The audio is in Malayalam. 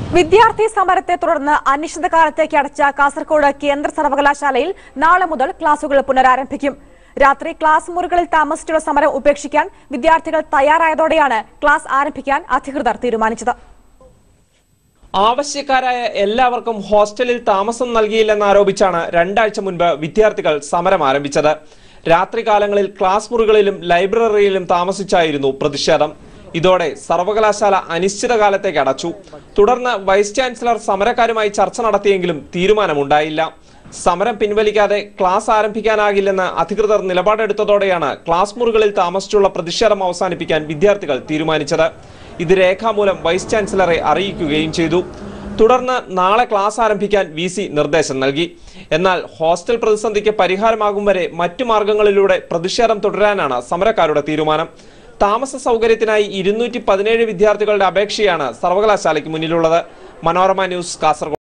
വിദ്യാർത്ഥി സമരത്തെ തുടർന്ന് അനിശ്ചിതകാലത്തേക്ക് അടച്ച കാസർഗോഡ് കേന്ദ്ര സർവകലാശാലയിൽ നാളെ മുതൽ ക്ലാസുകൾ പുനരാരംഭിക്കും രാത്രി ക്ലാസ് മുറികളിൽ താമസിച്ചുള്ള സമരം ഉപേക്ഷിക്കാൻ വിദ്യാർത്ഥികൾ തയ്യാറായതോടെയാണ് ക്ലാസ് ആരംഭിക്കാൻ അധികൃതർ തീരുമാനിച്ചത് ആവശ്യക്കാരായ എല്ലാവർക്കും ഹോസ്റ്റലിൽ താമസം നൽകിയില്ലെന്നാരോപിച്ചാണ് രണ്ടാഴ്ച മുൻപ് വിദ്യാർത്ഥികൾ സമരം ആരംഭിച്ചത് രാത്രികാലങ്ങളിൽ ക്ലാസ് മുറികളിലും ലൈബ്രറിയിലും താമസിച്ചായിരുന്നു പ്രതിഷേധം ഇതോടെ സർവകലാശാല അനിശ്ചിതകാലത്തേക്ക് അടച്ചു തുടർന്ന് വൈസ് ചാൻസലർ സമരക്കാരുമായി ചർച്ച നടത്തിയെങ്കിലും തീരുമാനമുണ്ടായില്ല സമരം പിൻവലിക്കാതെ ക്ലാസ് ആരംഭിക്കാനാകില്ലെന്ന് അധികൃതർ നിലപാടെടുത്തതോടെയാണ് ക്ലാസ് മുറികളിൽ താമസിച്ചുള്ള പ്രതിഷേധം അവസാനിപ്പിക്കാൻ വിദ്യാർത്ഥികൾ തീരുമാനിച്ചത് ഇത് രേഖാമൂലം വൈസ് ചാൻസലറെ അറിയിക്കുകയും ചെയ്തു തുടർന്ന് നാളെ ക്ലാസ് ആരംഭിക്കാൻ വി സി നിർദ്ദേശം നൽകി എന്നാൽ ഹോസ്റ്റൽ പ്രതിസന്ധിക്ക് പരിഹാരമാകും വരെ മറ്റു മാർഗങ്ങളിലൂടെ പ്രതിഷേധം തുടരാനാണ് സമരക്കാരുടെ തീരുമാനം താമസ സൗകര്യത്തിനായി ഇരുന്നൂറ്റി പതിനേഴ് വിദ്യാർത്ഥികളുടെ അപേക്ഷയാണ് സർവകലാശാലയ്ക്ക് മുന്നിലുള്ളത് മനോരമ ന്യൂസ് കാസർഗോഡ്